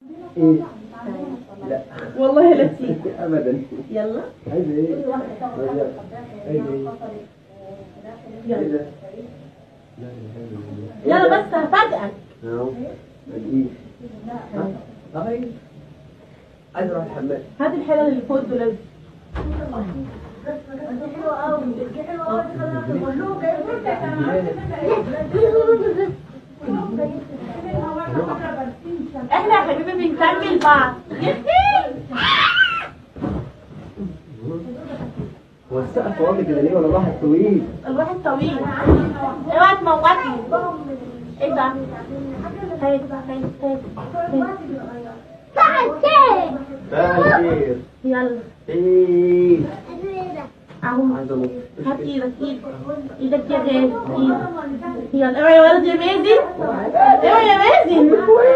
ايه لا والله لا تسيب ابدا يلا عايز ايه عايز ايه يلا كده يلا بس هفاجئك اهو اديك اهي عايز اروح الحمام هات الحلل اللي فوق الدولاب احنا يا حبيبي بنكمل بعض هو السقف واطي كده ليه ولا الواحد طويل؟ الواحد طويل اوعى تموتني ايه ده؟ هاي هاي هاي خير يلا ايه اهو عايز انط هات ايدك ايدك ايدك يا غالي ايدك يلا اوعى يا ولد يا مازن اوعى يا مازن